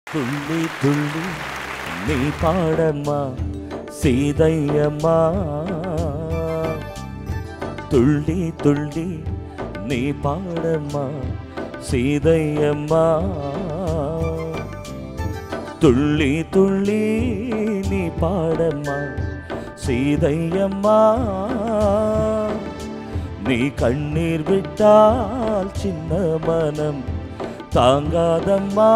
துள்ளி துள்ளி நீ பாடம்மா சீதையம்மா துள்ளி துள்ளி நீ பாடம்மா சீதையம்மா துள்ளி துள்ளி நீ பாடம்மா சீதையம்மா நீ கண்ணீர் விட்டால் சின்ன மனம் தாங்காதம்மா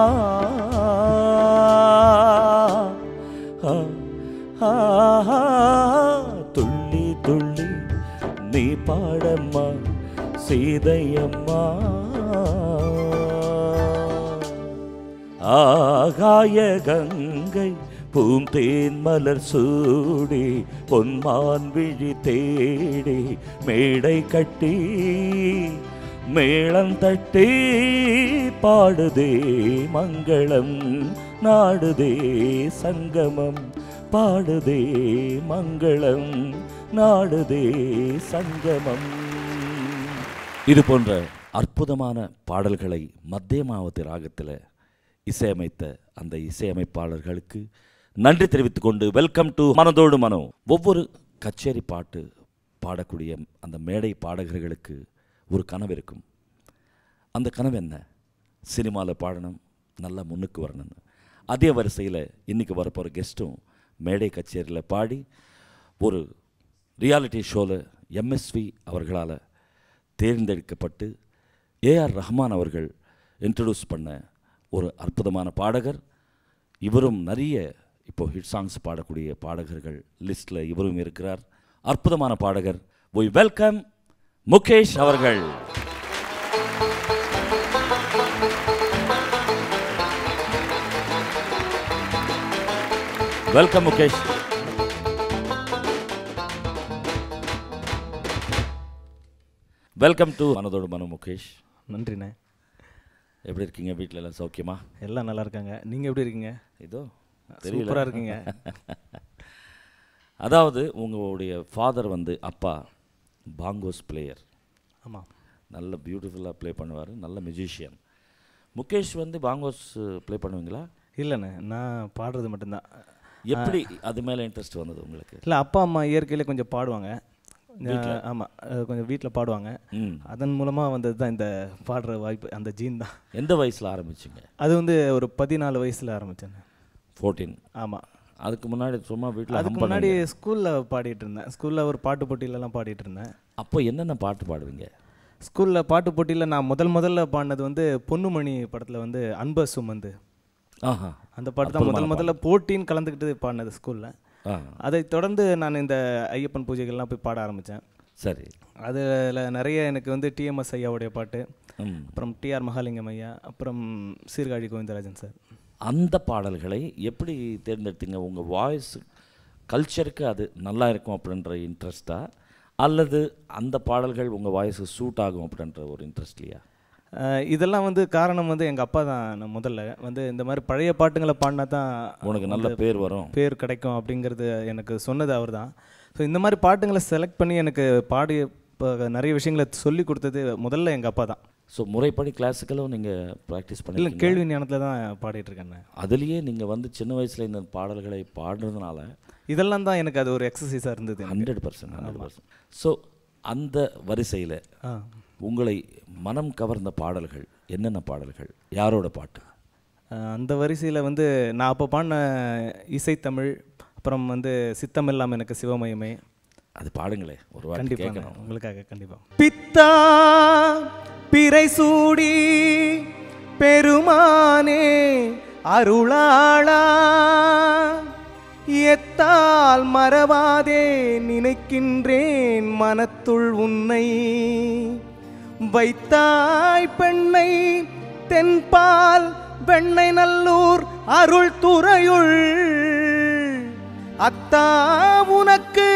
ஆ, ஆ, ஆ, துள்ளி துள்ளி நீ பாடம்மா சீதையம்மா ஆகாய கங்கை பூந்தேன் மலர் சூடி பொன்மான் விழி தேடி மேடை கட்டி மேளம் தட்டி பாடுதே மங்களம் நாடுதே சங்கமம் பாடுதே மங்களம் நாடுதே சங்கமம் இது போன்ற அற்புதமான பாடல்களை மத்தியமாவதி ராகத்தில் இசையமைத்த அந்த இசையமைப்பாளர்களுக்கு நன்றி தெரிவித்துக் கொண்டு வெல்கம் டு மனதோடு மனோ ஒவ்வொரு கச்சேரி பாட்டு பாடக்கூடிய அந்த மேடை பாடகர்களுக்கு ஒரு கனவு இருக்கும் அந்த கனவு என்ன சினிமாவில் பாடணும் நல்லா முன்னுக்கு வரணும்னு அதே வரிசையில் இன்றைக்கி வரப்போகிற கெஸ்ட்டும் மேடை கச்சேரியில் பாடி ஒரு ரியாலிட்டி ஷோவில் எம்எஸ்வி அவர்களால் தேர்ந்தெடுக்கப்பட்டு ஏஆர் ரஹ்மான் அவர்கள் இன்ட்ரடியூஸ் பண்ண ஒரு அற்புதமான பாடகர் இவரும் நிறைய இப்போ ஹிட் சாங்ஸ் பாடக்கூடிய பாடகர்கள் லிஸ்ட்டில் இவரும் இருக்கிறார் அற்புதமான பாடகர் we வெல்கம் முகேஷ் அவர்கள் வெல்கம் முகேஷ் வெல்கம் டு மனதோடு மனு முகேஷ் நன்றிண்ணே எப்படி இருக்கீங்க வீட்டில் எல்லாம் சௌக்கியமா எல்லாம் நல்லா இருக்காங்க நீங்கள் எப்படி இருக்கீங்க இதோ தெரியல சூப்பராக இருக்கீங்க அதாவது உங்களுடைய ஃபாதர் வந்து அப்பா பாங்கோஸ் பிளேயர் ஆமாம் நல்ல பியூட்டிஃபுல்லாக ப்ளே பண்ணுவார் நல்ல மியூசிஷியன் முகேஷ் வந்து பாங்கோஸ் ப்ளே பண்ணுவீங்களா இல்லைண்ணே நான் பாடுறது மட்டும்தான் எப்படி அது மேலே இன்ட்ரெஸ்ட் வந்தது உங்களுக்கு இல்லை அப்பா அம்மா இயற்கையிலே கொஞ்சம் பாடுவாங்க ஆமாம் கொஞ்சம் வீட்டில் பாடுவாங்க ம் அதன் மூலமாக வந்தது தான் இந்த பாடுற வாய்ப்பு அந்த ஜீன் தான் எந்த வயசில் ஆரம்பிச்சிங்க அது வந்து ஒரு பதினாலு வயசில் ஆரம்பித்தேன் ஃபோர்டீன் ஆமாம் அதுக்கு முன்னாடி சும்மா வீட்டில் அதுக்கு முன்னாடி ஸ்கூலில் பாடிட்டு இருந்தேன் ஸ்கூலில் ஒரு பாட்டு போட்டியிலலாம் பாடிட்டு இருந்தேன் அப்போ என்னென்ன பாட்டு பாடுவீங்க ஸ்கூலில் பாட்டு போட்டியில் நான் முதல் முதல்ல பாடினது வந்து பொன்னுமணி படத்தில் வந்து அன்ப சுமந்து ஆஹா அந்த பாட்டு தான் முதல் முதல்ல போட்டின்னு கலந்துக்கிட்டு பாடினது ஸ்கூலில் ஆ அதை தொடர்ந்து நான் இந்த ஐயப்பன் பூஜைகள்லாம் போய் பாட ஆரம்பித்தேன் சரி அதில் நிறைய எனக்கு வந்து டிஎம்எஸ் ஐயாவுடைய பாட்டு ம் அப்புறம் டிஆர் மகாலிங்கம் ஐயா அப்புறம் சீர்காழி கோவிந்தராஜன் சார் அந்த பாடல்களை எப்படி தேர்ந்தெடுத்தீங்க உங்கள் வாய்ஸ் கல்ச்சருக்கு அது நல்லா இருக்கும் அப்படின்ற இன்ட்ரெஸ்டா அல்லது அந்த பாடல்கள் உங்கள் வாய்ஸுக்கு சூட் ஆகும் அப்படின்ற ஒரு இன்ட்ரெஸ்ட்லையா அஹ் இதெல்லாம் வந்து காரணம் வந்து எங்கள் அப்பா தான் நான் முதல்ல வந்து இந்த மாதிரி பழைய பாட்டுங்களை பாடினா தான் உனக்கு நல்ல பேர் வரும் பேர் கிடைக்கும் அப்படிங்கிறது எனக்கு சொன்னது அவர் தான் ஸோ இந்த மாதிரி பாட்டுங்களை செலக்ட் பண்ணி எனக்கு பாடி இப்போ நிறைய விஷயங்களை சொல்லி கொடுத்தது முதல்ல எங்கள் அப்பா தான் ஸோ முறைப்படி கிளாசிக்கலும் நீங்கள் ப்ராக்டிஸ் இல்லை பண்ணி கேள்வி ஞானத்தில் தான் பாடிட்டு இருக்கேன் நான். அதுலேயே நீங்கள் வந்து சின்ன வயசில் இந்த பாடல்களை பாடுறதுனால இதெல்லாம் தான் எனக்கு அது ஒரு எக்ஸசைஸாக இருந்தது எனக்கு. Hundred percent hundred percent so அந்த வரிசையில் ஆ உங்களை மனம் கவர்ந்த பாடல்கள் என்னென்ன பாடல்கள் யாரோட பாட்டு அஹ் அந்த வரிசையில் வந்து நான் அப்போ பாடின இசைத்தமிழ் அப்புறம் வந்து சித்தமெல்லாம் எனக்கு சிவமயமே அது பாடுங்களே ஒரு வாட்டி கண்டிப்பாக கேட்கணும் உங்களுக்காக கண்டிப்பாக பித்தா பிறை சூடி பெருமானே அருளாளா எத்தால் மறவாதே நினைக்கின்றேன் மனத்துள் உன்னை வைத்தாய் பெண்ணை தென்பால் வெண்ணை நல்லூர் அருள் துறையுள் அத்தா உனக்கு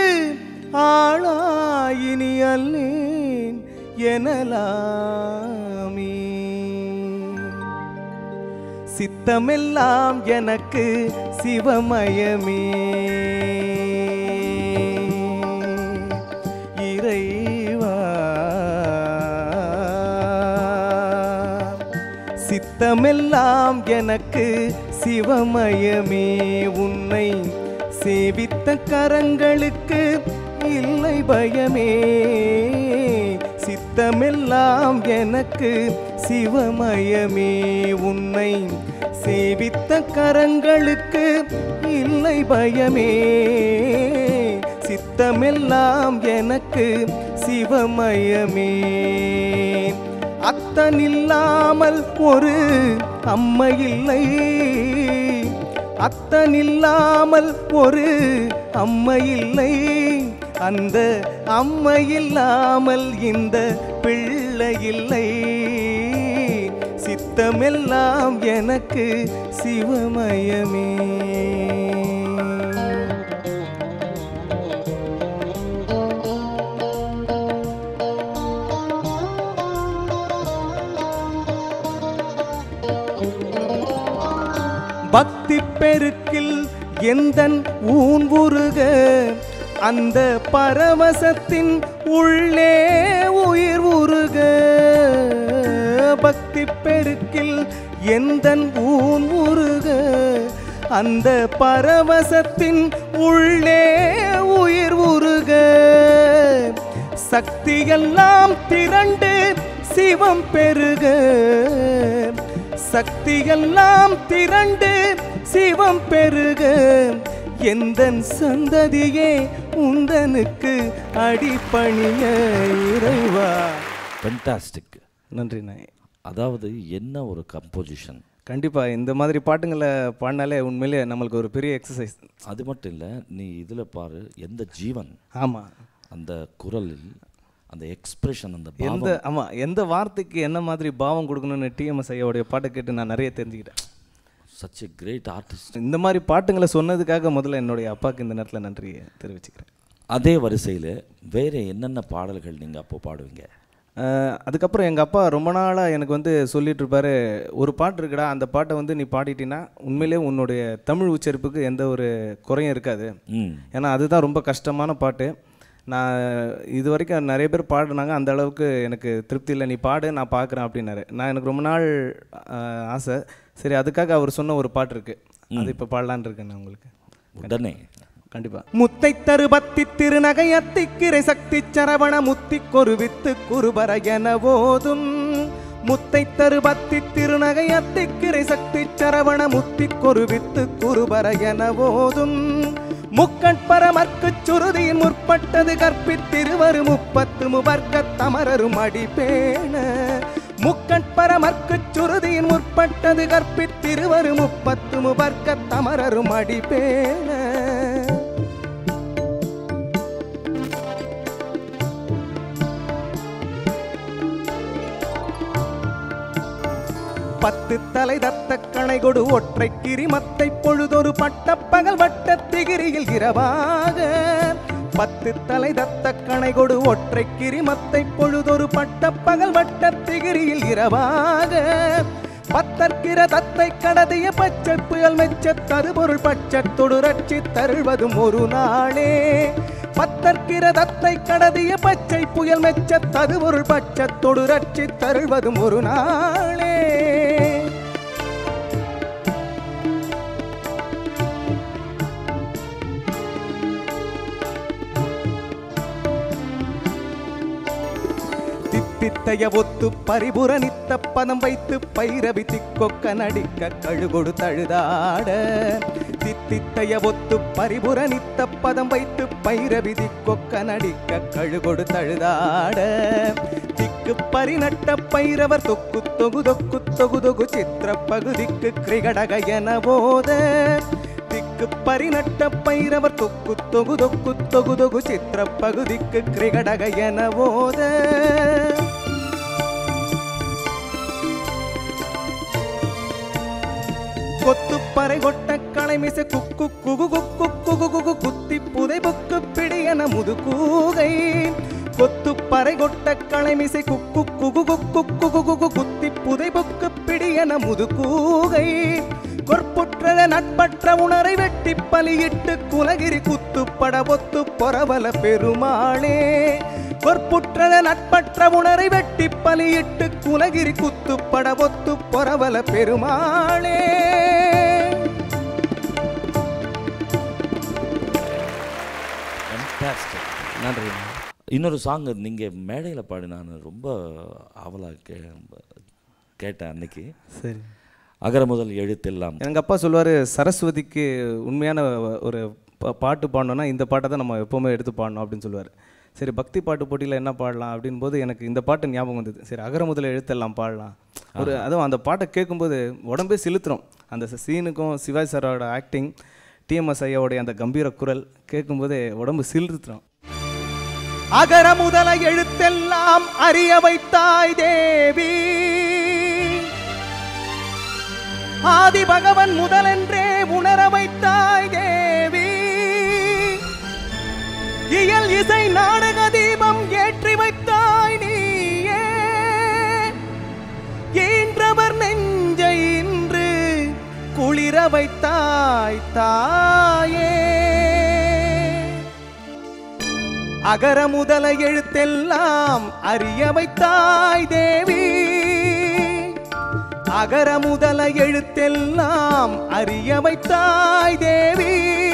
ஆளாயினி அல்லேன் எனலாமே சித்தமெல்லாம் எனக்கு சிவமயமே இறைவா சித்தமெல்லாம் எனக்கு சிவமயமே உன்னை சேவித்த கரங்களுக்கு இல்லை பயமே சித்தமெல்லாம் எனக்கு சிவமயமே உன்னை சேவித்த கரங்களுக்கு இல்லை பயமே சித்தமெல்லாம் எனக்கு சிவமயமே அத்தனில்லாமல் ஒரு அம்மை இல்லை அத்தனில்லாமல் ஒரு அம்மை இல்லை அந்த அம்மை இல்லாமல் இந்த பிள்ளை இல்லை சித்தமெல்லாம் எனக்கு சிவமயமே பக்தி பெருக்கில் எந்தன் ஊன் உருக அந்த பரவசத்தின் உள்ளே உயிர் உருக பக்தி பெருக்கில் எந்தன் ஊன் உருக அந்த பரவசத்தின் உள்ளே உயிர் உருக சக்தியெல்லாம் திரண்டு சிவம் பெருக சக்தியெல்லாம் திரண்டு சிவம் பெருக எந்தன் சந்ததியே உந்தனுக்கு அடிப்பணிய இறைவா ஃபென்டாஸ்டிக் நன்றி நாய் அதாவது என்ன ஒரு கம்போசிஷன் கண்டிப்பாக இந்த மாதிரி பாட்டுங்களை பாடினாலே உண்மையிலே நம்மளுக்கு ஒரு பெரிய எக்ஸசைஸ் அது மட்டும் இல்லை நீ இதில் பாரு எந்த ஜீவன் ஆமாம் அந்த குரலில் அந்த எக்ஸ்பிரஷன் அந்த எந்த ஆமாம் எந்த வார்த்தைக்கு என்ன மாதிரி பாவம் கொடுக்கணும்னு டிஎம்எஸ் ஐயாவுடைய பாட்டை கேட்டு நான் நிறைய தெரிஞ்சுக்கிட்டேன் சச் எ கிரேட் ஆர்டிஸ்ட் இந்த மாதிரி பாட்டுங்களை சொன்னதுக்காக முதல்ல என்னுடைய அப்பாவுக்கு இந்த நேரத்தில் நன்றியை தெரிவிச்சுக்கிறேன் அதே வரிசையில் வேறு என்னென்ன பாடல்கள் நீங்கள் அப்போ பாடுவீங்க அஹ் அதுக்கப்புறம் எங்கள் அப்பா ரொம்ப நாளாக எனக்கு வந்து சொல்லிட்டு இருப்பாரு ஒரு பாட்டு இருக்குடா அந்த பாட்டை வந்து நீ பாடிட்டீன்னா உண்மையிலே உன்னுடைய தமிழ் உச்சரிப்புக்கு எந்த ஒரு குறையும் இருக்காது ம் ஏன்னா அதுதான் ரொம்ப கஷ்டமான பாட்டு நான் இது வரைக்கும் நிறைய பேர் பாடினாங்க அந்த அளவுக்கு எனக்கு திருப்தி இல்லை நீ பாடு நான் பார்க்குறேன் அப்படின்னாரு நான் எனக்கு ரொம்ப நாள் அஹ், ஆசை சரி அதுக்காக அவர் சொன்ன ஒரு பாட்டு இருக்கு அது இப்போ பாடலான்னு இருக்கேன் நான் உங்களுக்கு உடனே கண்டிப்பா முத்தை தருபத்தி திருநகை அத்திக்கிரை சக்தி சரவண முத்தி கொருவித்து குருபர என போதும் முத்தை தருபத்தி திருநகை அத்திக்கிரை சக்தி சரவண முத்தி கொருவித்து குருபர என போதும் முக்கட்பரமற்கு சுருதியின் முற்பட்டது கற்பித்திருவரு முப்பத்து முபர்க்க தமரரும் அடிப்பேன முக்கட்பரமற்கு சுருதியின் முற்பட்டது கற்பித்திருவரு முப்பத்து முபர்க்க தமரரும் அடிப்பேன பத்து தலை தத்த கணை கொடு ஒற்றை கிரிமத்தை பொழுதொரு பட்டப்பகல் வட்ட திகிரியில் இரவாக பத்து தலை தத்த கணை கொடு ஒற்றை கிரிமத்தை பொழுதொரு பட்டப்பகல் வட்ட திகிரியில் இரவாக பத்தற்கிற தத்தை கடதிய பச்சை புயல் மெச்ச தருபொருள் பச்சத்தொடு ரட்சி தருள்வதும் ஒரு நாளே பத்தற்கிற தத்தை கடதிய பச்சை புயல் மெச்ச தருபொருள் பச்சத்தொடு ரட்சி தருள்வதும் ஒரு நாளே தித்தித்தைய ஒத்து பரிபுர நித்த பதம் வைத்து பைரவி திக்கொக்க நடிக்க கழுகொடு தழுதாட தித்தித்தைய ஒத்து பரிபுர நித்த பதம் வைத்து பைரவி திக்கொக்க நடிக்க கழுகொடு தழுதாட திக்கு பரிநட்ட பைரவர் தொக்கு தொகு தொக்கு தொகு தொகு சித்திர பகுதிக்கு கிரிகடக என போத திக்கு பரிநட்ட பைரவர் தொக்கு தொகு தொக்கு தொகு தொகு சித்திர பகுதிக்கு கிரிகடக என போத கொத்துப்பறை கொட்ட களைமிசை குக்கு குகு குக்கு குகு குகு குத்தி புதை புக்கு பிடியன முதுகூகை கொத்துப்பறை கொட்ட களைமிசை குக்கு குகு குக்கு குகு குகு குத்தி புதை புக்கு பிடியன முதுகூகை கொற்புற்ற நட்பற்ற உணரை வெட்டி பலியிட்டு குலகிரி குத்துப்பட பொத்து பொறவல பெருமாளே கொற்புற்ற நட்பற்ற உணரை வெட்டி பலியிட்டு குலகிரி குத்துப்பட பொத்து பொறவல பெருமாளே நன்றி இன்னொரு சாங் நீங்கள் மேடையில் பாடி நான் ரொம்ப ஆவலாக கே கேட்டேன் அன்னைக்கு சரி அகர முதல் எழுத்தெல்லாம் எங்கள் அப்பா சொல்லுவார் சரஸ்வதிக்கு உண்மையான ஒரு பா- பாட்டு பாடணும்னா இந்த பாட்டை தான் நம்ம எப்போவுமே எடுத்து பாடணும் அப்படின்னு சொல்லுவார் சரி பக்தி பாட்டு போட்டியில் என்ன பாடலாம் அப்படின் போது எனக்கு இந்த பாட்டு ஞாபகம் வந்தது சரி அகர முதல்ல எழுத்தெல்லாம் பாடலாம் ஒரு அதுவும் அந்த பாட்டை கேட்கும்போது உடம்பே சிலுத்துறோம் அந்த சீனுக்கும் சிவாஜி சாரோட ஆக்டிங் டிஎம்எஸ் ஐயாவுடைய அந்த கம்பீர குரல் கேட்கும்போதே உடம்பு சிலுத்துறோம் அகர முதல எழுத்தெல்லாம் அறிய வைத்தாய் தேவி ஆதி பகவன் முதலென்றே உணர வைத்தாய் தேவி இயல் இசை நாடக தீபம் ஏற்றி வைத்தாய் நீயே ஈன்றவர் நெஞ்சை இன்று குளிர வைத்தாய் தாயே அகர முதல எழுத்தெல்லாம் அறிய வைத்தாய் தேவி அகர முதல எழுத்தெல்லாம் அறிய வைத்தாய் தேவி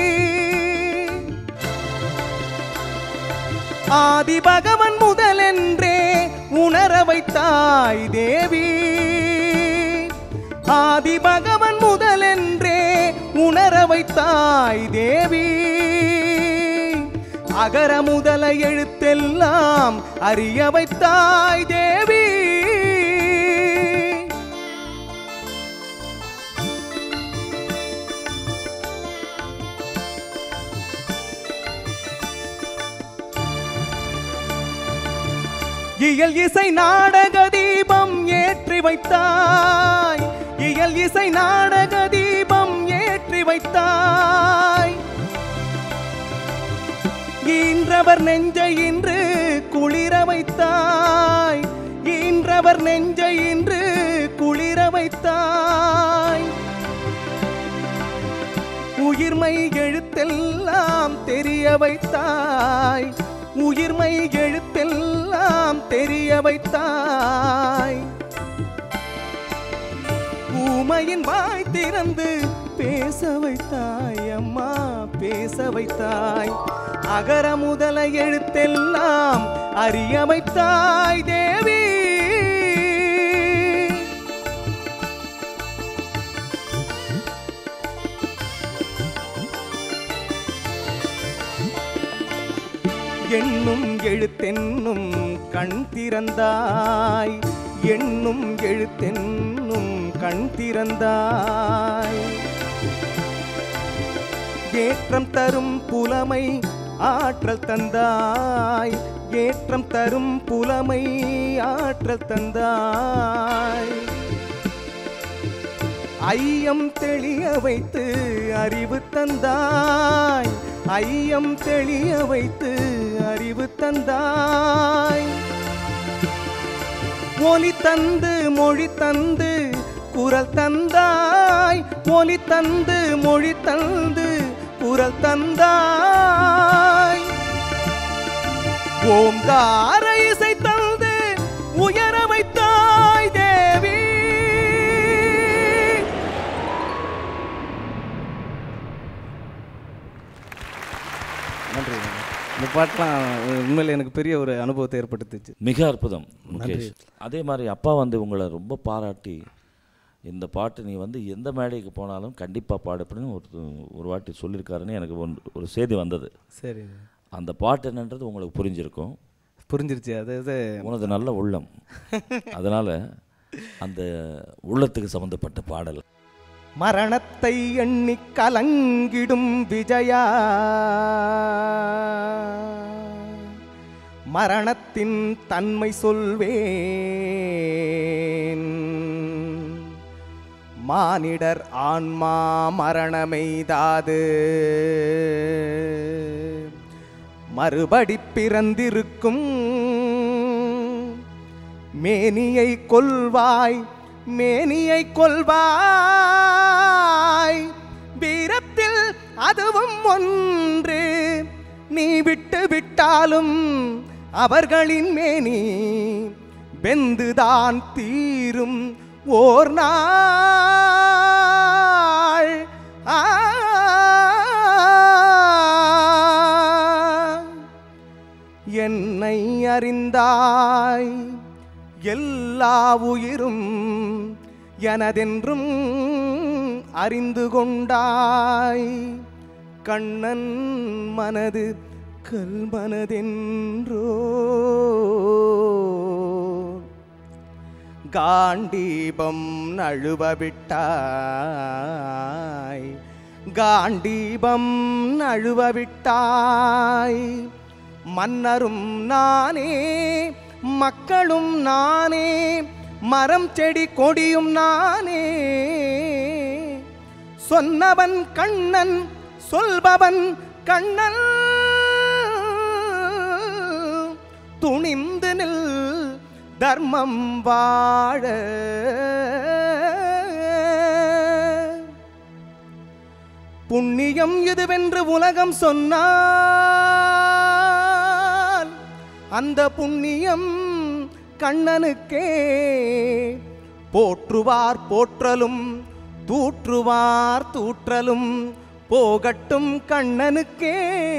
ஆதி பகவன் முதலென்றே உணர வைத்தாய் தேவி ஆதி பகவன் முதலென்றே உணர வைத்தாய் தேவி அகர முதல எழுத்தெல்லாம் அறிய வைத்தாய் தேவி இயல் இசை நாடக தீபம் ஏற்றி வைத்தாய் இயல் இசை நாடக தீபம் ஏற்றி வைத்தாய் ஈன்றவர் நெஞ்சை இன்று குளிர வைத்தாய் ஈன்றவர் நெஞ்சை இன்று குளிர வைத்தாய் உயிர்மை எழுத்தெல்லாம் தெரிய வைத்தாய் உயிர்மை எழுத்தெல்லாம் தெரிய வைத்தாய் ஊமையின் வாய் திறந்து பேச வைத்தாய் அம்மா பேச வைத்தாய் அகர முதல எழுத்தெல்லாம் அறிய வைத்தாய் தேவி எண்ணும் எழுத்தென்னும் கண் திறந்தாய் எண்ணும் எழுத்தென்னும் கண் திறந்தாய் ஏற்றம் தரும் புலமை ஆற்றல் தந்தாய் ஏற்றம் தரும் புலமை ஆற்றல் தந்தாய் ஐயம் தெளிய வைத்து அறிவு தந்தாய் ஐயம் தெளிய வைத்து அறிவு தந்தாய் ஒலி தந்து மொழி தந்து குரல் தந்தாய் ஒலி தந்து மொழி தந்து குரல் தந்தாய் ஓம்கார இசை தந்து உயர வைத்தாய் தேவி நன்றி இந்த பாட்டெலாம் உண்மையில் எனக்கு பெரிய ஒரு அனுபவத்தை ஏற்படுத்துச்சு மிக அற்புதம் முகேஷ் அதே மாதிரி அப்பா வந்து உங்களை ரொம்ப பாராட்டி இந்த பாட்டு நீ வந்து எந்த மேடைக்கு போனாலும் கண்டிப்பாக பாடு அப்படின்னு ஒரு ஒரு வாட்டி சொல்லியிருக்காருன்னு எனக்கு ஒன்று- ஒரு செய்தி வந்தது சரி அந்த பாட்டு என்னன்றது உங்களுக்கு புரிஞ்சிருக்கும் புரிஞ்சிருச்சு அதாவது உனது நல்ல உள்ளம் அதனால் அந்த உள்ளத்துக்கு சம்மந்தப்பட்ட பாடல் மரணத்தை எண்ணி கலங்கிடும் விஜயா மரணத்தின் தன்மை சொல்வேன் மானிடர் ஆன்மா மரணமெய்தாது மறுபடி பிறந்திருக்கும் மேனியை கொல்வாய் மேனியை கொல்வாய் வீரத்தில் அதுவும் ஒன்று நீ விட்டு விட்டாலும் அவர்களின் மேனி வெந்துதான் தீரும் ஓர் நாள் ஆ அறிந்தாய் எல்லா உயிரும் எனதென்றும் அறிந்து கொண்டாய் கண்ணன் மனது கல்மனதென்றோ காண்டீபம் நழுவ விட்டாய் காண்டீபம் நழுவ விட்டாய் மன்னரும் நானே மக்களும் நானே மரம் செடி கொடியும் நானே சொன்னவன் கண்ணன் சொல்பவன் கண்ணன் துணிந்து நில் தர்மம் வாழ புண்ணியம் இதுவென்று உலகம் சொன்னால் அந்த புண்ணியம் கண்ணனுக்கே போற்றுவார் போற்றலும் தூற்றுவார் தூற்றலும் போகட்டும் கண்ணனுக்கே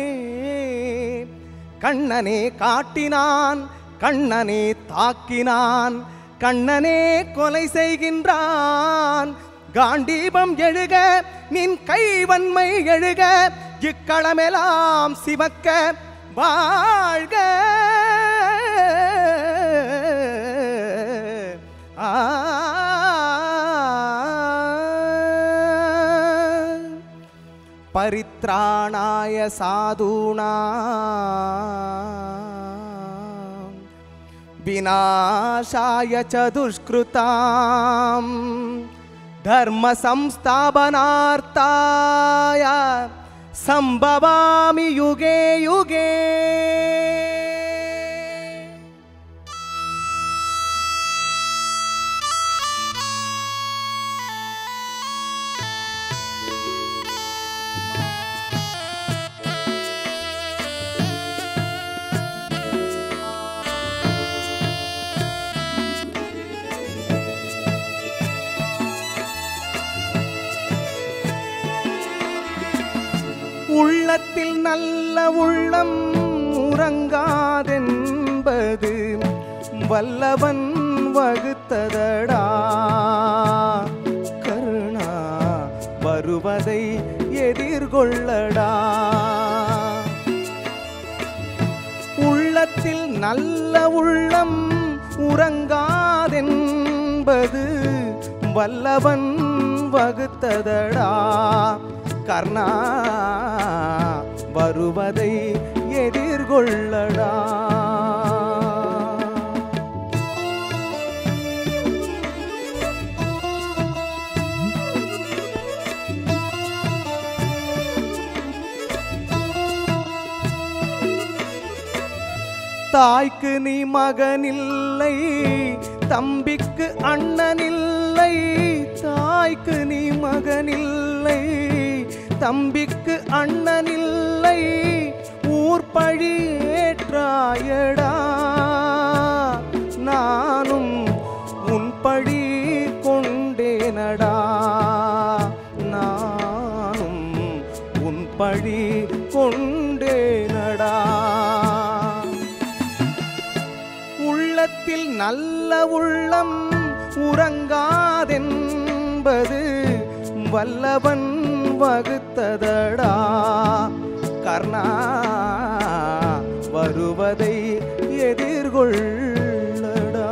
கண்ணனே காட்டினான் கண்ணனே தாக்கினான் கண்ணனே கொலை செய்கின்றான் காண்டீபம் எழுக நின் கைவன்மை எழுக இக்களமெல்லாம் சிவக்க வாழ்க ஆ परित्राणाय साधूनां विनाशाय च दुष्कृतां धर्मसंस्थापनार्थाय सम्भवामि युगे युगे உள்ளத்தில் நல்ல உள்ளம் உறங்காதென்பது வல்லவன் வகுத்ததடா கருணா வருவதை எதிர்கொள்ளடா உள்ளத்தில் நல்ல உள்ளம் உறங்காதென்பது வல்லவன் வகுத்ததடா கர்ணா வருவதை எதிர்கொள்ளடா தாய்க்கு நீ மகனில்லை தம்பிக்கு அண்ணனில்லை தாய்க்கு நீ மகனில்லை தம்பிக்கு அண்ணனில்லை ஊர் பழி ஏற்றாயடா நானும் உன் பழி கொண்டேனடா நானும் உன் பழி கொண்டேனடா உள்ளத்தில் நல்ல உள்ளம் உறங்காதென்பது வல்லவன் வகுத்ததடா கர்ணா வருவதை எதிர்கொள்ளடா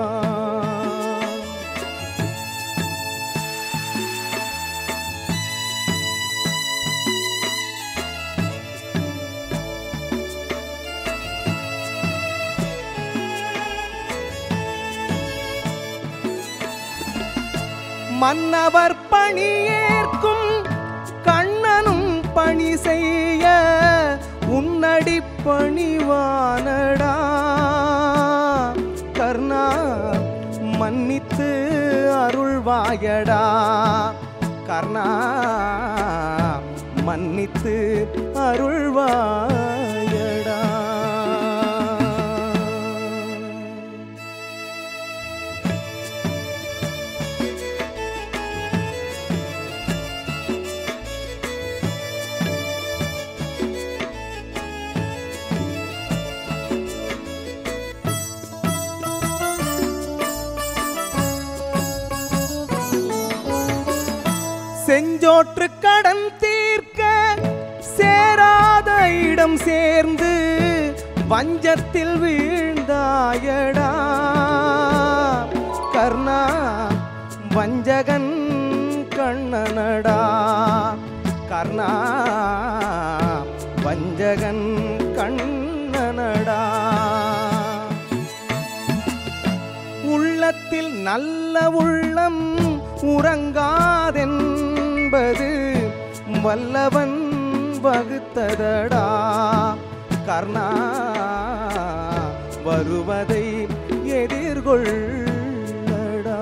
மன்னவர் பணியேற்கும் கண்ணனும் பணி செய்ய உன்னடி பணிவானடா கர்ணா மன்னித்து அருள்வாயடா கர்ணா மன்னித்து அருள்வாயடா செஞ்சோற்று கடன் தீர்க்க சேராத இடம் சேர்ந்து வஞ்சத்தில் வீழ்ந்தாயடா கர்ணா வஞ்சகன் கண்ணனடா கர்ணா வஞ்சகன் கண்ணனடா உள்ளத்தில் நல்ல உள்ளம் உறங்காதென்பது வல்லவன் வகுத்ததடா கர்ணா வருவதை எதிர்கொள்ளடா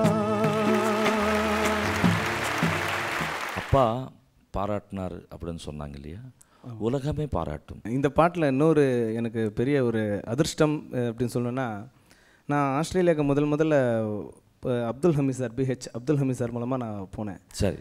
அப்பா பாராட்டினார் அப்படின்னு சொன்னாங்க இல்லையா உலகமே பாராட்டும் இந்த பாட்டில் இன்னொரு எனக்கு பெரிய ஒரு அதிர்ஷ்டம் அஹ், அப்படின்னு சொல்லணும்னா நான் ஆஸ்திரேலியாவுக்கு முதல் முதல்ல அஹ், Abdul Hameed sir BH Abdul Hameed sir மூலமாக நான் போனேன் சரி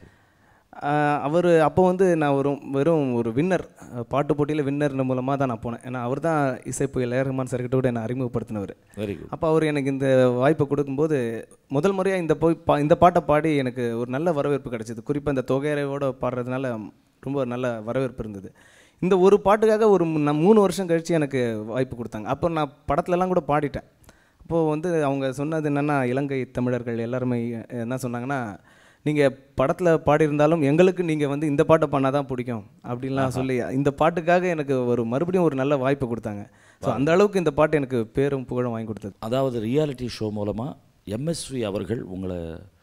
அவர் அப்போ வந்து நான் ஒரு வெறும் ஒரு வின்னர் பாட்டு போட்டியில் வின்னர்னு மூலமாக தான் நான் போனேன் ஏன்னா அவர் தான் இசைப்புயல் ஏ ரஹ்மான் சார்கிட்ட கூட என்னை அறிமுகப்படுத்தினவர் வெரி குட் அப்போ அவர் எனக்கு இந்த வாய்ப்பை கொடுக்கும்போது முதல் முறையாக இந்த போய் பா இந்த பாட்டை பாடி எனக்கு ஒரு நல்ல வரவேற்பு கிடைச்சிது குறிப்பாக இந்த தொகையறையோட பாடுறதுனால ரொம்ப நல்ல வரவேற்பு இருந்தது இந்த ஒரு பாட்டுக்காக ஒரு மூ- நான் மூணு வருஷம் கழித்து எனக்கு வாய்ப்பு கொடுத்தாங்க அப்போ நான் படத்துலலாம் கூட பாடிட்டேன் அப்போது வந்து அவங்க சொன்னது என்னென்னா இலங்கை தமிழர்கள் எல்லாருமே என்ன சொன்னாங்கன்னா நீங்கள் படத்தில் பாடியிருந்தாலும் எங்களுக்கு நீங்கள் வந்து இந்த பாட்டை பண்ணால் தான் பிடிக்கும் அப்படின்லாம் சொல்லி இந்த பாட்டுக்காக எனக்கு ஒரு மறுபடியும் ஒரு நல்ல வாய்ப்பு கொடுத்தாங்க ஸோ அந்த அளவுக்கு இந்த பாட்டு எனக்கு பேரும் புகழும் வாங்கி கொடுத்தது அதாவது ரியாலிட்டி ஷோ மூலமாக எம்எஸ்வி அவர்கள் உங்களை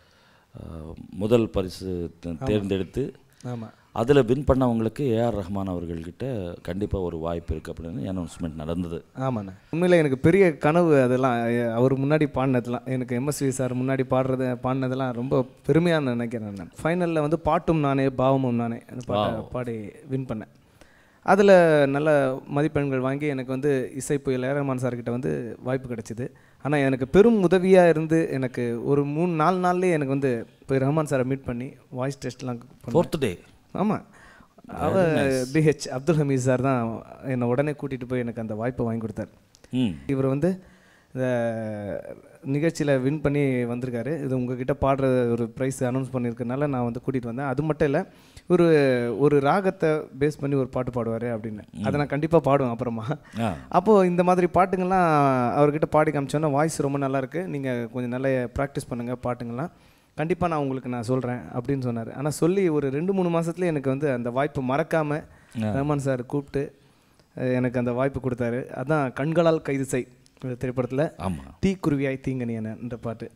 அஹ், முதல் பரிசு தே- தேர்ந்தெடுத்து ஆமாம் அதில் வின் பண்ணவங்களுக்கு ஏஆர் ரஹ்மான் அவர்கள்கிட்ட கண்டிப்பாக ஒரு வாய்ப்பு இருக்குது அப்படின்னு அனௌன்ஸ்மெண்ட் நடந்தது ஆமாண்ணே உண்மையில் எனக்கு பெரிய கனவு அதெல்லாம் அஹ் அவர் முன்னாடி பாடினதெல்லாம் எனக்கு எம்எஸ்வி சார் முன்னாடி பாடுறது பாடினதெல்லாம் ரொம்ப பெருமையாக நினைக்கிறேன் நான் ஃபைனலில் வந்து பாட்டும் நானே பாவமும் நானே அந்த பாட்டை பாடி வின் பண்ணேன் அதில் நல்ல மதிப்பெண்கள் வாங்கி எனக்கு வந்து இசை புயல் ஏரமான் சார்கிட்ட வந்து வாய்ப்பு கிடைச்சிது ஆனால் எனக்கு பெரும் உதவியாக இருந்து எனக்கு ஒரு மூணு நாலு நாள்லேயே எனக்கு வந்து போய் ரஹ்மான் சாரை மீட் பண்ணி வாய்ஸ் டெஸ்ட்லாம் பண்ணேன் ஃபோர்த் டே ஆமாம் அவர் பிஹெச் அப்துல் ஹமீத் சார் தான் என்னை உடனே கூட்டிகிட்டு போய் எனக்கு அந்த வாய்ப்பை வாங்கி கொடுத்தார் ம் இவர் வந்து இந்த நிகழ்ச்சியில் வின் பண்ணி வந்திருக்காரு இது உங்ககிட்ட பாடுற ஒரு ப்ரைஸ் அனௌன்ஸ் பண்ணியிருக்கனால நான் வந்து கூட்டிகிட்டு வந்தேன் அது மட்டும் இல்லை ஒரு ஒரு ராகத்தை பேஸ் பண்ணி ஒரு பாட்டு பாடுவார் அப்படின்னு அதை நான் கண்டிப்பாக பாடுவேன் அப்புறமா ஆ அப்போது இந்த மாதிரி பாட்டுங்கள்லாம் அவர்கிட்ட பாடி காமிச்சோன்னா வாய்ஸ் ரொம்ப நல்லா இருக்கு நீங்கள் கொஞ்சம் நல்லா ப்ராக்டிஸ் பண்ணுங்கள் பாட்டுங்கள்லாம் கண்டிப்பாக நான் உங்களுக்கு நான் சொல்கிறேன் அப்படின்னு சொன்னார் ஆனால் சொல்லி ஒரு ரெண்டு மூணு மாதத்துல எனக்கு வந்து அந்த வாய்ப்பு மறக்காமல் ரஹ்மான் சார் கூப்பிட்டு அஹ், எனக்கு அந்த வாய்ப்பு கொடுத்தாரு அதான் கண்களால் கைது செய் திரைப்படத்தில் ஆமாம் தீக்குருவியாய் தீங்கனியன என்ற பாட்டு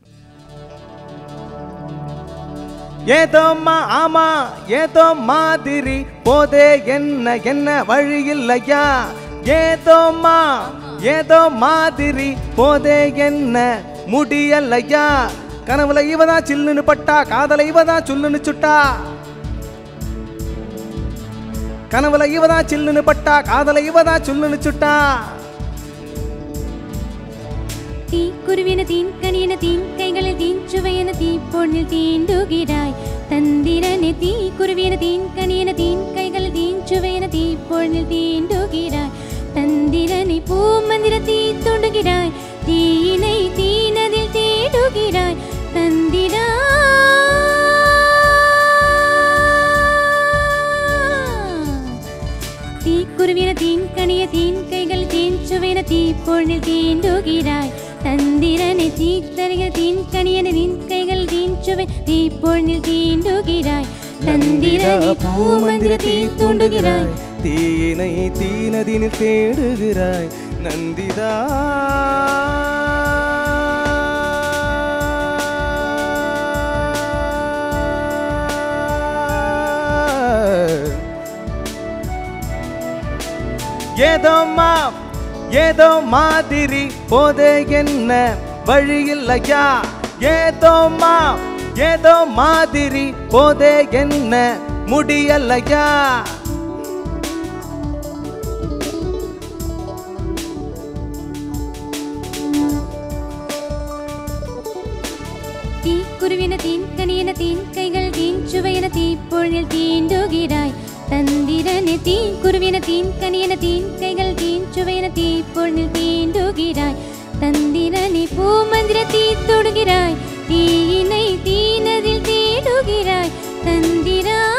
ஏதோம்மா ஆமா ஏதோ மாதிரி போதே என்ன என்ன வழி இல்லையா ஏதோம்மா ஏதோ மாதிரி போதே என்ன முடியலையா கனவுல இவதான் சில்லுன்னு பட்டா காதல இவதான் சுல்லுன்னு சுட்டா கனவுல இவதான் சில்லுன்னு பட்டா காதல இவதான் சுல்லுன்னு சுட்டா தீ குருவின தீன் கனியன தீன் கைகளில் தீன் சுவையன தீ பொண்ணில் தீண்டுகிறாய் தந்திரனே தீ குருவின தீன் கனியன தீன் கைகளில் தீன் சுவையன தீ பொண்ணில் தீண்டுகிறாய் தந்திரனை பூமந்திர தீ தூண்டுகிறாய் தீயினை தீனதில் தேடுகிறாய் தந்திரா தீ குருவின தீன் கனிய தீன் கைகள் தீன் சுவைன தீ பொண்ணில் தீண்டுகிறாய் தந்திரனை தீ தருகிற தீன் கனியன தீன் கைகள் தீன் சுவை தீ பொண்ணில் தீண்டுகிறாய் தந்திரனை பூமந்திர தீ தூண்டுகிறாய் தீயினை தீனதினில் தேடுகிறாய் நந்திதா ஏதோம்மா ஏதோ மாதிரி போதே என்ன வழி இல்லையா ஏதோம்மா ஏதோ மாதிரி போதே என்ன முடியலையா தீ குருவின தீன் கனியன தீன் கைகள் தீன் சுவையன தீ பொழில் தீண்டுகிறாய் தந்திரனே தீ குருவின தீன் கனியன தீன் கைகள் தீன் சுவையன தீ பொழில் தீண்டுகிறாய் தந்திரனே பூமந்திர தீ தொடுகிறாய் தீயினை தீனதில் தேடுகிறாய் தந்திரா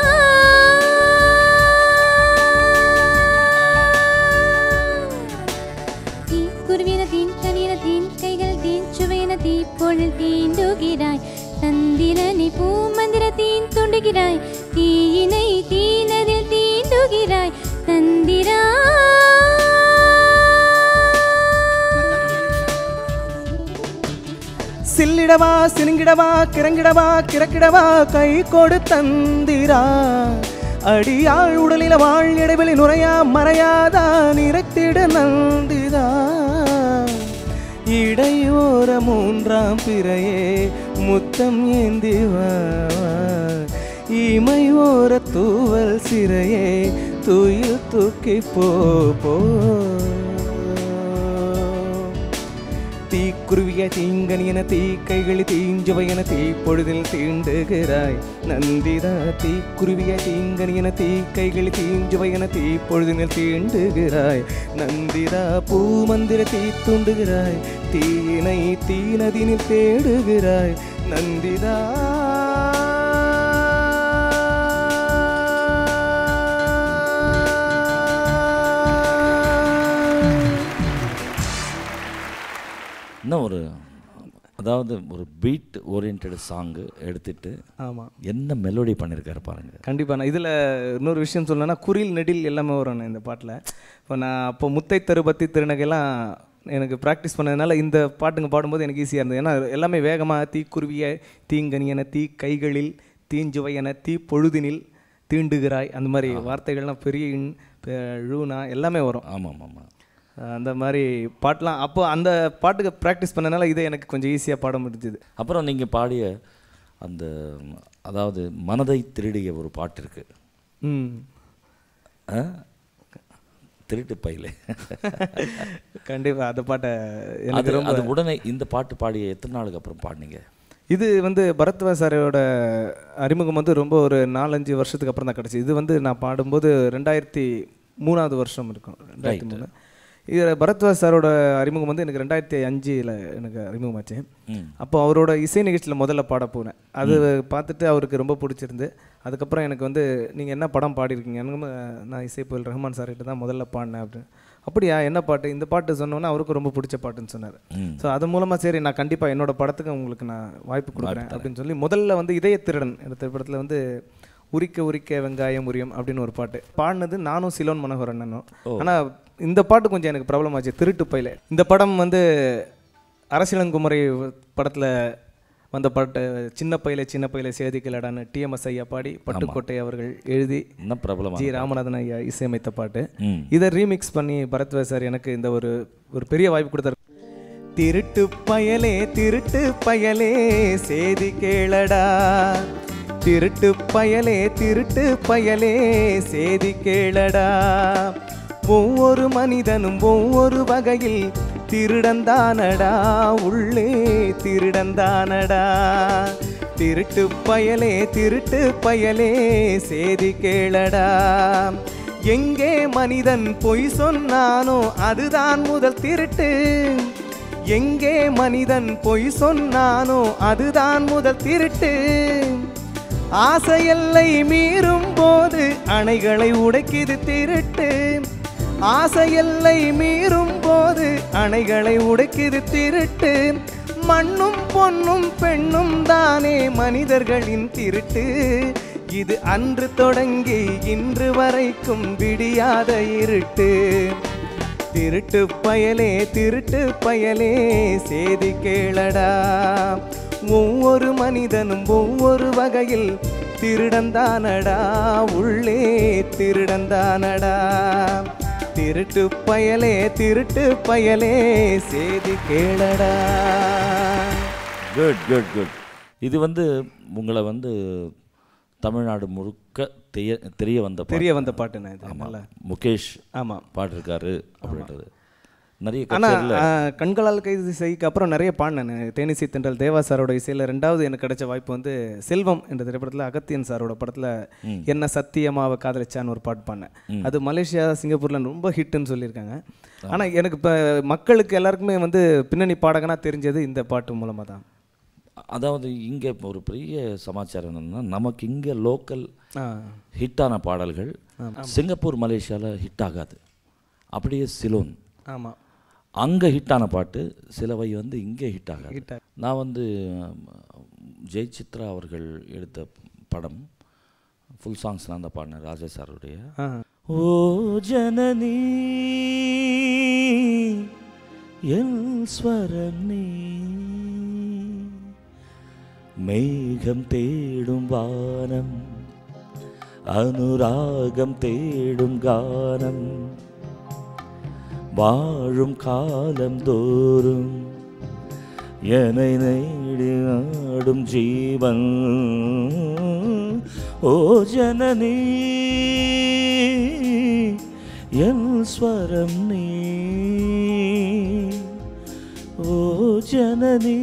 தீண்டுகிறாய் தீயினை தீனதில் தீண்டுகிறாய் தந்திரா சில்லிடவா சினுங்கிடவா கிறங்கிடவா கிறக்கிடவா கை கொடு தந்திரா அடியாள் உடலில வாழ் இடைவெளி நுரையா மறையாதா நிறைத்திட நந்திதா இடையோர மூன்றாம் பிறையே முத்தம் ஏந்தி வா இமையோர தூவல் சிறையே துயில் தூக்கி போ போ தீக்குருவிய தீங்கனியன தீக்கைகளி தீஞ்சுவையன தீப்பொழுதில் தீண்டுகிறாய் நந்திதா தீக்குருவிய தீங்கனியன தீக்கைகளி தீஞ்சுவையன தீப்பொழுதினில் தீண்டுகிறாய் நந்திதா பூமந்திர தீ தூண்டுகிறாய் தீயினை தீனதினில் தேடுகிறாய் நந்திதா இன்னும் ஒரு அதாவது ஒரு பீட் ஓரியன்ட் சாங்கு எடுத்துட்டு ஆமாம் என்ன மெலோடி பண்ணியிருக்காரு பாருங்க கண்டிப்பாக நான் இதில் இன்னொரு விஷயம் சொல்லணும்னா குரில் நெடில் எல்லாமே வரும் இந்த பாட்டில் இப்போ நான் அப்போ முத்தை தருபத்தி திருநகைலாம் எனக்கு ப்ராக்டிஸ் பண்ணதுனால இந்த பாட்டுங்க பாடும்போது எனக்கு ஈஸியாக இருந்தது ஏன்னா எல்லாமே வேகமாக தீக்குருவிய தீங்கனியன தீ கைகளில் தீஞ்சுவையன தீ பொழுதினில் தீண்டுகிறாய் அந்த மாதிரி வார்த்தைகள்லாம் பெரிய இன் பெ- ழூனா எல்லாமே வரும் ஆமாம் ஆமாம் அந்த மாதிரி பாட்டெலாம் அப்போ அந்த பாட்டுக்கு ப்ராக்டிஸ் பண்ணனால இதை எனக்கு கொஞ்சம் ஈஸியாக பாட முடிஞ்சுது அப்புறம் நீங்கள் பாடிய அந்த அதாவது மனதை திருடிய ஒரு பாட்டு இருக்கு ம் ஆ? திருட்டு பையில கண்டிப்பாக அந்த பாட்டை அது எனக்கு ரொம்ப அது உடனே இந்த பாட்டு பாடிய எத்தனை நாளுக்கு அப்புறம் பாடினீங்க இது வந்து பரத்வா சாரோட அறிமுகம் வந்து ரொம்ப ஒரு நாலஞ்சு வருஷத்துக்கு அப்புறம் தான் கிடச்சி இது வந்து நான் பாடும்போது ரெண்டாயிரத்தி மூணாவது வருஷம் இருக்கும் ரெண்டாயிரத்தி மூணு இது பரத்வாஜ் சாரோட அறிமுகம் வந்து எனக்கு ரெண்டாயிரத்தி அஞ்சில் எனக்கு அறிமுகமாச்சு ம். அப்போ அவரோட இசை நிகழ்ச்சியில் முதல்ல பாட போனேன் அது பார்த்துட்டு அவருக்கு ரொம்ப பிடிச்சிருந்து அதுக்கப்புறம் எனக்கு வந்து நீங்கள் என்ன படம் பாடியிருக்கீங்க எனக்கு நான் இசை புயல் ரஹ்மான் சார்கிட்ட தான் முதல்ல பாடினேன் அப்படின்னு அப்படியா என்ன பாட்டு இந்த பாட்டு சொன்னோன்னே அவருக்கு ரொம்ப பிடிச்ச பாட்டுன்னு சொன்னார் ம். ஸோ அது மூலமாக சரி நான் கண்டிப்பாக என்னோட படத்துக்கு உங்களுக்கு நான் வாய்ப்பு கொடுக்குறேன் அப்படின்னு சொல்லி முதல்ல வந்து இதய திருடன் இந்த திரைப்படத்தில் வந்து உரிக்க உரிக்க வெங்காயம் உரியும் அப்படின்னு ஒரு பாட்டு பாடினது நானும் சிலோன் மனோகர் அண்ணனும் ஆனால் இந்த பாட்டு கொஞ்சம் எனக்கு ப்ராப்ளம் ஆச்சு திருட்டு பையில இந்த படம் வந்து அரசியலங்குமரி படத்தில் வந்த பாட்டு சின்ன பையில சின்ன பையில சேதிக்கலடான்னு டிஎம்எஸ் ஐயா பாடி பட்டுக்கோட்டை அவர்கள் எழுதி என்ன பிரபலமா ஜி ராமநாதன் ஐயா இசையமைத்த பாட்டு ம் இதை ரீமிக்ஸ் பண்ணி பரத்வாஜ் சார் எனக்கு இந்த ஒரு ஒரு பெரிய வாய்ப்பு கொடுத்தாரு திருட்டு பயலே திருட்டு பயலே சேதி கேளடா திருட்டு பயலே திருட்டு பயலே சேதி கேளடா ஒவ்வொரு மனிதனும் ஒவ்வொரு வகையில் திருடந்தானடா உள்ளே திருடந்தானடா திருட்டு பயலே திருட்டு பயலே சேதி கேளடா எங்கே மனிதன் பொய் சொன்னானோ அதுதான் முதல் திருட்டு எங்கே மனிதன் பொய் சொன்னானோ அதுதான் முதல் திருட்டு ஆசையெல்லை மீறும் போது அணைகளை உடைக்குது திருட்டு ஆசையெல்லை மீறும் போது அணைகளை உடைக்குது திருட்டு மண்ணும் பொன்னும் பெண்ணும் தானே மனிதர்களின் திருட்டு இது அன்று தொடங்கி இன்று வரைக்கும் விடியாத இருட்டு திருட்டு பயலே திருட்டு பயலே சேதி கேளடா ஒவ்வொரு மனிதனும் ஒவ்வொரு வகையில் திருடந்தானடா உள்ளே திருடந்தானடா திருட்டு பயலே திருட்டு பயலே சேதி கேளடா குட் குட் குட் இது வந்து உங்களை வந்து தமிழ்நாடு முழுக்க தெரிய தெரிய வந்த பாட்டு. தெரிய வந்த பாட்டு நான் இது ஆமா. நல்லா முகேஷ் ஆமாம் பாடிருக்காரு அப்படின்றது நிறைய ஆனால் கச்சேரியில் கண்களால் கைது செய்க்கு அப்புறம் நிறைய பாடினேன் தேனிசை தென்றல் தேவா சாரோட இசையில் ரெண்டாவது எனக்கு கிடைச்ச வாய்ப்பு வந்து செல்வம் என்ற திரைப்படத்தில் அகத்தியன் சாரோட படத்தில் என்ன சத்தியமாவை காதலிச்சான்னு ஒரு பாட்டு பாடினேன் அது மலேசியா சிங்கப்பூரில் ரொம்ப ஹிட்டுன்னு சொல்லியிருக்காங்க ஆனால் எனக்கு இப்போ மக்களுக்கு எல்லாருக்குமே வந்து பின்னணி பாடகனா தெரிஞ்சது இந்த பாட்டு மூலமாக தான் அதாவது இங்கே ஒரு பெரிய சமாச்சாரம் என்னன்னா நமக்கு இங்கே லோக்கல் ஆ ஹிட்டான பாடல்கள் சிங்கப்பூர் மலேசியாவில் ஹிட் ஆகாது அப்படியே சிலோன் ஆமாம் அங்கே ஹிட்டான பாட்டு சிலவை வந்து இங்கே ஹிட் ஆகாது Hit நான் வந்து ம், ஜெயசித்ரா அவர்கள் எடுத்த படம் ஃபுல் சாங்ஸ் நான் தான் பாடினேன் ராஜா சாருடைய ஆ ஓ ஜனனி என் ஸ்வரம் நீ மேகம் தேடும் வானம் அனுராகம் தேடும் கானம் வாழும் காலம் தோறும் என்னை நேடி ஆடும் ஜீவன் ஓ ஜனனி என் ஸ்வரம் நீ ஓ ஜனனி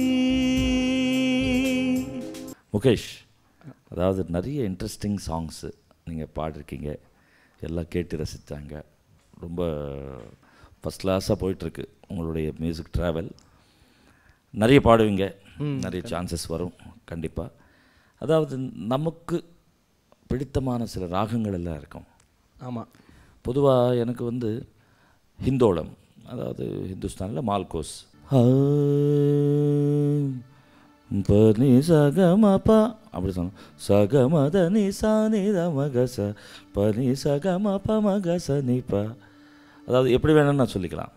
முகேஷ் அதாவது நிறைய இன்ட்ரெஸ்டிங் சாங்ஸு நீங்கள் பாடிருக்கீங்க எல்லாம் கேட்டு ரசித்தாங்க ரொம்ப ஃபஸ்ட் கிளாஸாக போயிட்டுருக்கு உங்களுடைய மியூசிக் ட்ராவல் நிறைய பாடுவீங்க நிறைய சான்சஸ் வரும் கண்டிப்பாக அதாவது நமக்கு பிடித்தமான சில ராகங்கள் எல்லாம் இருக்கும் ஆமாம் பொதுவாக எனக்கு வந்து ஹிந்தோளம் அதாவது ஹிந்துஸ்தானில் மால்கோஸ் பனி சகமபா அப்படி சொன்னோம் சகமத நி சா நி த மகச பனி சகமப மகச நிப அதாவது எப்படி வேணும்னு நான் சொல்லிக்கலாம்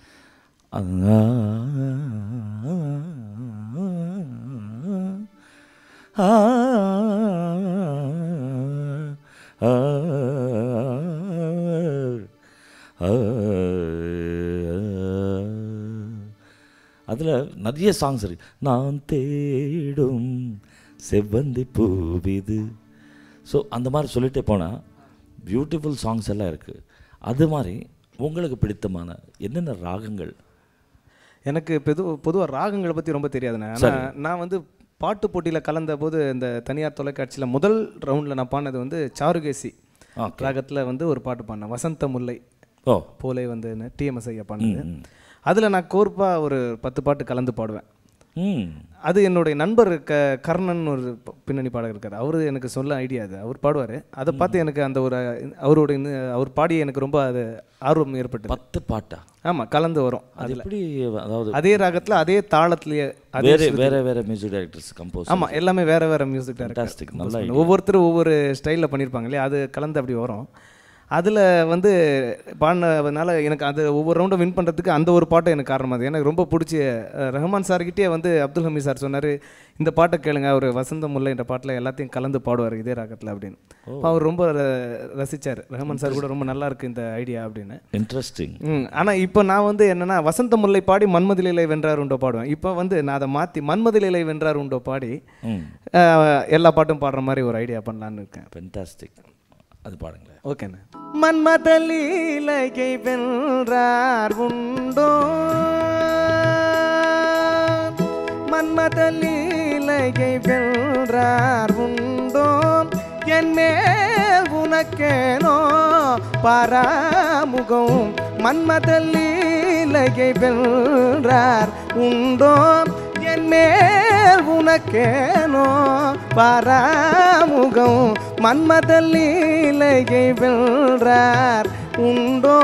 ஆ ஆ அதில் நிறைய சாங்ஸ் இருக்கு நான் தேடும் செவ்வந்தி பூவிது ஸோ அந்த மாதிரி சொல்லிட்டே போனால் பியூட்டிஃபுல் சாங்ஸ் எல்லாம் இருக்குது அது மாதிரி உங்களுக்கு பிடித்தமான என்னென்ன ராகங்கள் எனக்கு பொது பொதுவாக ராகங்களை பற்றி ரொம்ப தெரியாதுண்ணே ஆனால் நான் வந்து பாட்டு போட்டியில் கலந்த போது இந்த தனியார் தொலைக்காட்சியில் முதல் ரவுண்டில் நான் பாடினது வந்து சாருகேசி ஓகே ராகத்தில் வந்து ஒரு பாட்டு பாடினேன் வசந்த முல்லை ஓ போலே வந்து டிஎம்எஸ் ஐயா பாடினது அதில் நான் கோர்ப்பாக ஒரு பத்து பாட்டு கலந்து பாடுவேன் ம் அது என்னுடைய நண்பர் க கர்ணன் ஒரு ப- பின்னணி பாடகர் இருக்கார் அவர் எனக்கு சொல்ல ஐடியா அது அவர் பாடுவார் அதை பார்த்து எனக்கு அந்த ஒரு அவரோட இந்த- அவர் பாடி எனக்கு ரொம்ப அது ஆர்வம் ஏற்பட்டது பத்து பாட்டா ஆமாம் கலந்து வரும் அது எப்படி அதாவது அதே ராகத்தில் அதே தாளத்திலேயே அதே வேற வேற வேற மியூசிக் டைரக்டர்ஸ் கம்போஸ் ஆமாம் எல்லாமே வேற வேற மியூசிக் Fantastic, நல்ல டைரக்டர் ஒவ்வொருத்தரும் ஒவ்வொரு ஸ்டைலில் பண்ணியிருப்பாங்க இல்லையா அது கலந்து அப்படி வரும் அதில் வந்து பாடினதுனால எனக்கு அது ஒவ்வொரு ரவுண்டும் வின் பண்ணுறதுக்கு அந்த ஒரு பாட்டும் எனக்கு காரணமாக இருந்தது. எனக்கு ரொம்ப பிடிச்ச அஹ், ரஹ்மான் சார்கிட்டே வந்து அப்துல் ஹமீத் சார் சொன்னார் இந்த பாட்டை கேளுங்க அவர் வசந்த முல்லை என்ற பாட்டில் எல்லாத்தையும் கலந்து பாடுவார் இதே ராகத்தில் அப்படின்னு அப்ப அவர் ரொம்ப ர- ரசிச்சார் ரஹ்மான் சார் கூட ரொம்ப நல்லா இருக்கு இந்த ஐடியா அப்படின்னு இன்ட்ரெஸ்டிங் ம் ஆனால் இப்போ நான் வந்து என்னன்னா வசந்த முல்லை பாடி மன்மதிலை வென்றார் உண்டோ பாடுவேன் இப்போ வந்து நான் அதை மாற்றி மன்மதிலை வென்றார் உண்டோ பாடி ம் அஹ், எல்லா பாட்டும் பாடுற மாதிரி ஒரு ஐடியா பண்ணலான்னு இருக்கேன் ஃபென்டாஸ்டிக் அது பாடுங்களேன் ஓகேண்ணே மன்மதலீலகை வென்றார் உண்டோ மன்மதலீலகை வென்றார் உண்டோ என் மேல் உனக்கேனோ பராமுகம் மன்மதலீலகை வென்றார் உண்டோ என் மேல் உனக்கேனோ பராமுகம் மன்மதல் லீலையை வென்றார் உண்டோ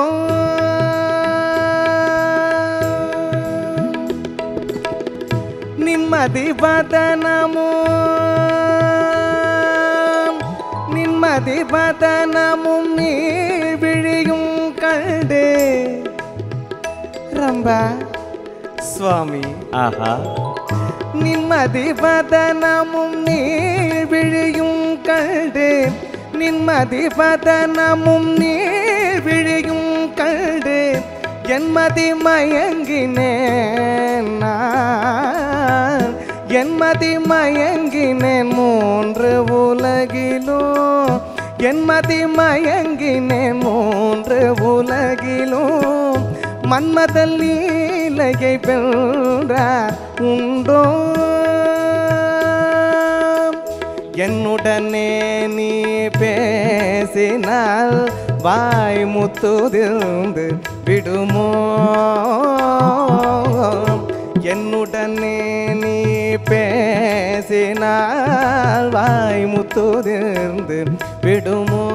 நிம்மதி வதனமோ நிம்மதி வதனமும் நீ விழியும் கண்டு ரம்பா சுவாமி ஆஹா நிம்மதி வதனமும் நீ விழியும் கண்டு நிம்மதி வதனமும் நீ விழியும் கண்டு என்மதி மயங்கினேன் நான் என்மதி மயங்கினேன் மூன்று உலகிலோ என்மதி மயங்கினேன் மூன்று உலகிலும் மன்மதல் லீலையை வென்றார் உண்டோ என்னுடனே நீ பேசினால் வாய் முத்துதிர்ந்து விடுமோ என்னுடனே நீ பேசினால் வாய் முத்துதிர்ந்து விடுமோ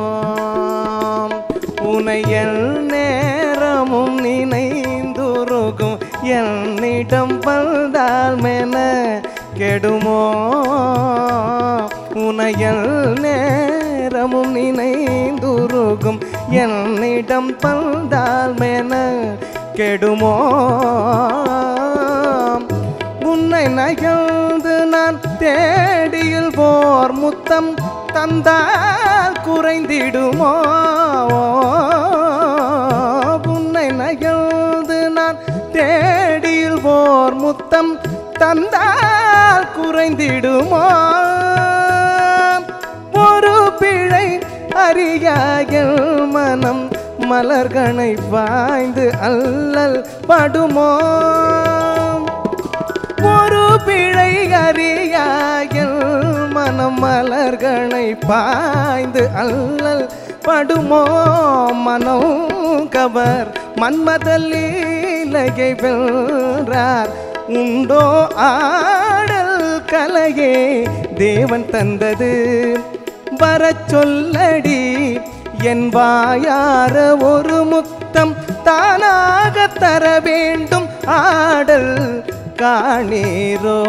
உனை என் நேரமும் நினைந்துருகும் என்னிடம் வந்தால் மென கெடுமோ உனையல் நேரமும் நினைந்துருகும் என்னிடம் பந்தால் மென கெடுமோ உன்னை நகழ்ந்து நான் தேடியில் போர் முத்தம் தந்தால் குறைந்திடுமோ உன்னை நகழ்ந்து நான் தேடியில் போர் முத்தம் தந்தால் குறைந்திடுமோ ஒரு பிழை அறியாயல் மனம் மலர்கனை பாய்ந்து அல்லல் படுமோ ஒரு பிழை அறியாயல் மனம் மலர்கனை பாய்ந்து அல்லல் படுமோ மனம் கவர் மன்மதல்லீலையை வென்றார் உண்டோ ஆடல் கலையே தேவன் தந்தது வரச் சொல்லடி என் வாயார ஒரு முத்தம் தானாக தர வேண்டும் ஆடல் காணீரோ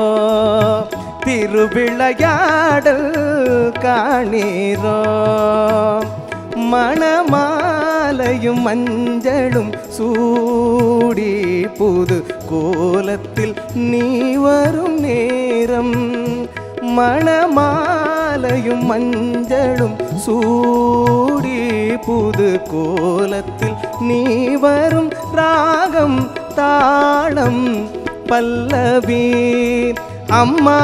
திருவிளையாடல் காணீரோ மணமாலையும் மஞ்சளும் சூடி புது கோலத்தில் நீ வரும் நேரம் மணமாலையும் மஞ்சளும் சூடி புது கோலத்தில் நீ வரும் ராகம் தாளம் பல்லவி அம்மா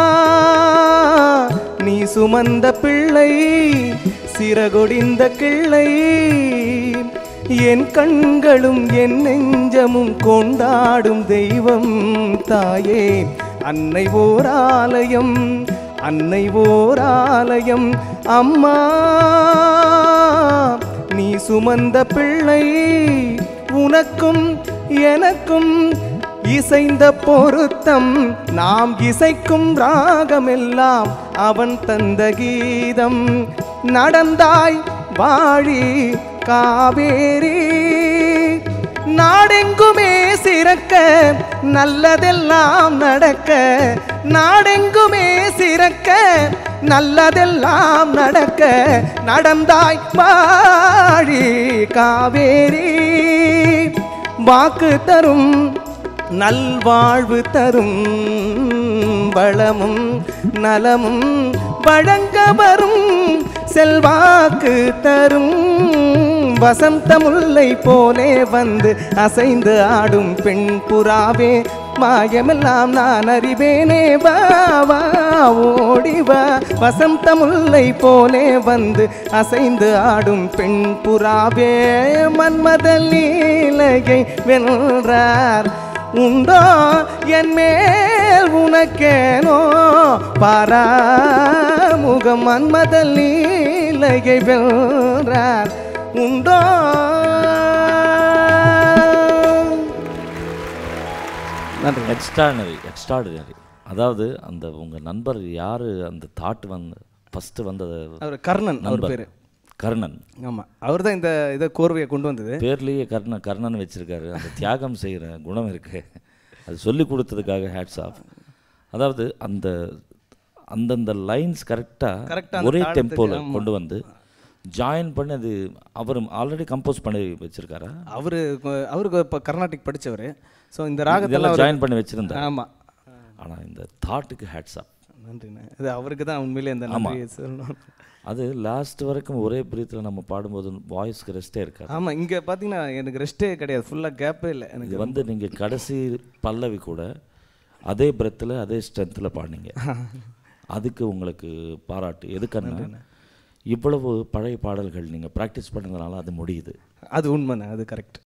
நீ சுமந்த பிள்ளை சிறகொடிந்த கிள்ளை என் கண்களும் என் நெஞ்சமும் கொண்டாடும் தெய்வம் தாயே அன்னை ஓர் ஆலயம் அன்னை ஓர் ஆலயம் அம்மா நீ சுமந்த பிள்ளை உனக்கும் எனக்கும் இசைந்த பொருத்தம் நாம் இசைக்கும் ராகமெல்லாம் அவன் தந்த கீதம் நடந்தாய் வாழி காவேரி நாடெங்குமே சிறக்க நல்லதெல்லாம் நடக்க நாடெங்குமே சிறக்க நல்லதெல்லாம் நடக்க நடந்தாய் வாழி காவேரி வாக்கு தரும் நல்வாழ்வு தரும் வளமும் நலமும் வழங்க வரும் செல்வாக்கு தரும் வசந்த முல்லை போலே வந்து அசைந்து ஆடும் பெண் புறாவே மாயமெல்லாம் நான் அறிவேனே வா வா ஓடி வா வசந்த முல்லை போலே வந்து அசைந்து ஆடும் பெண் புறாவே மன்மத லீலையை வென்றார் உண்டோ என் மேல் உனக்கேனோ பாராமுகம் மன்மத லீலையை வென்றார் உண்டோ நன்றி எக்ஸ்ட்ரானரி எக்ஸ்ட்ராடினரி அதாவது அந்த உங்கள் நண்பர் யார் அந்த தாட் வந்து ஃபஸ்ட்டு வந்தது அவர் கர்ணன் அவர் நண்பர் பேர் கர்ணன் ஆமாம் அவர் தான் இந்த இதை கோர்வையை கொண்டு வந்தது பேர்லேயே கர்ணன் கர்ணன் வச்சிருக்காரு அந்த தியாகம் செய்கிற குணம் இருக்கு அது சொல்லி கொடுத்ததுக்காக ஹேட்ஸ் ஆஃப் அதாவது அந்த அந்தந்த லைன்ஸ் Correct ஆ கரெக்டாக அந்த ஒரே தாளத்துக்கு, டெம்போவில் ஆமா. கொண்டு வந்து ஜாயின் பண்ணி அது அவர் ஆல்ரெடி கம்போஸ் பண்ணி வச்சிருக்காரா அவர் அவருக்கு இப்போ கர்நாடிக் படித்தவர் ஸோ இந்த ராகத்தெல்லாம் இதெல்லாம் அவர் ஜாயின் பண்ணி வச்சிருந்தார் ஆமாம் ஆனால் இந்த தாட்டுக்கு ஹேட்ஸ் ஆஃப் நன்றிண்ணே இது அவருக்கு தான் உண்மையிலே இந்த நன்றியை சொல்லணும் அது லாஸ்ட் வரைக்கும் ஒரே பிரீத்தில் நம்ம பாடும்போது வாய்ஸ்க்கு ரெஸ்ட்டே இருக்காது ஆமாம் இங்கே பார்த்தீங்கன்னா எனக்கு ரெஸ்ட்டே கிடையாது ஃபுல்லாக கேப்பே இல்லை எனக்கு இது வந்து நீங்கள் கடைசி பல்லவி கூட அதே பிரத்தில் அதே ஸ்ட்ரென்த்தில் பாடினீங்க அதுக்கு உங்களுக்கு பாராட்டு எதுக்கன்னா இவ்வளவு பழைய பாடல்கள் நீங்கள் ப்ராக்டிஸ் பண்ணதுனால அது முடியுது அது உண்மைண்ணே அது கரெக்ட்